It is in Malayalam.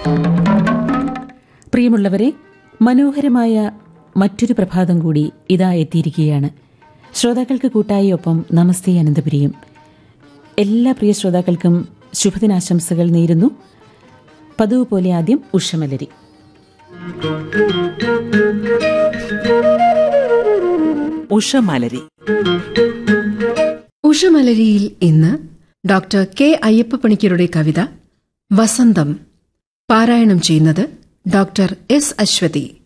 പ്രിയമുള്ളവരെ മനോഹരമായ മറ്റൊരു പ്രഭാതം കൂടി ഇതാ എത്തിയിരിക്കുകയാണ് ശ്രോതാക്കൾക്ക് കൂട്ടായി ഒപ്പം നമസ്തേ അനന്തപുരിയും എല്ലാ പ്രിയ ശ്രോതാക്കൾക്കും ശുഭദിനാശംസകൾ നേരുന്നു പതിവ് പോലെ ആദ്യം ഉഷമലരി ഉഷമലരി ഉഷമലരിയിൽ ഇന്ന് ഡോക്ടർ കെ അയ്യപ്പപ്പണിക്കരുടെ കവിത വസന്തം പാരായണം ചെയ്യുന്നത് ഡോക്ടർ എസ് അശ്വതി